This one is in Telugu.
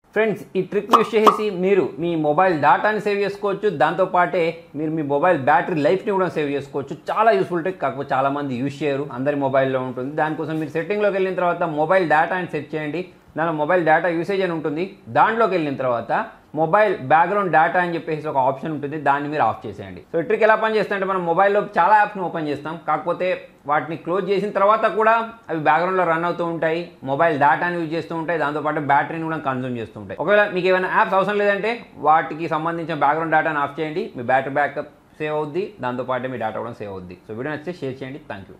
ఫ్రెండ్స్ ఈ ట్రిక్ యూస్ చేసి మీరు మీ మొబైల్ డేటాని సేవ్ చేసుకోవచ్చు దాంతోపాటే మీరు మీ మొబైల్ బ్యాటరీ లైఫ్ని కూడా సేవ్ చేసుకోవచ్చు చాలా యూస్ఫుల్ ట్రిక్ కాకపోతే చాలా మంది యూస్ చేయరు అందరి మొబైల్లో ఉంటుంది దానికోసం మీరు సెట్టింగ్లోకి వెళ్ళిన తర్వాత మొబైల్ డేటా అని సెట్ చేయండి దానిలో మొబైల్ డేటా యూసేజ్ అని ఉంటుంది దాంట్లోకి వెళ్ళిన తర్వాత మొబైల్ బ్యాక్గ్రౌండ్ డేటా అని చెప్పేసి ఒక ఆప్షన్ ఉంటుంది దాన్ని మీరు ఆఫ్ చేసేయండి సో ఈ ట్రిక్ ఎలా పని చేస్తుందంటే మనం మొబైల్లో చాలా యాప్స్ని ఓపెన్ చేస్తాం కాకపోతే వాటిని క్లోజ్ చేసిన తర్వాత కూడా అవి బ్యాక్గ్రౌండ్లో రన్ అవుతూ ఉంటాయి మొబైల్ డేటాని యూజ్ చేస్తూ ఉంటాయి దాంతోపాటు బ్యాటరీని కూడా కన్జ్యూమ్ చేస్తూ ఉంటాయి ఒకవేళ మీకు ఏమైనా యాప్స్ అవసరం లేదంటే వాటికి సంబంధించిన బ్యాక్గ్రౌండ్ డేటాని ఆఫ్ చేయండి మీ బ్యాటరీ బ్యాకప్ సేవ్ అవుద్ది దాంతోపాటు మీ డేటా కూడా సేవ్ అవుద్ది సో వీడియో నచ్చితే షేర్ చేయండి థ్యాంక్ యూ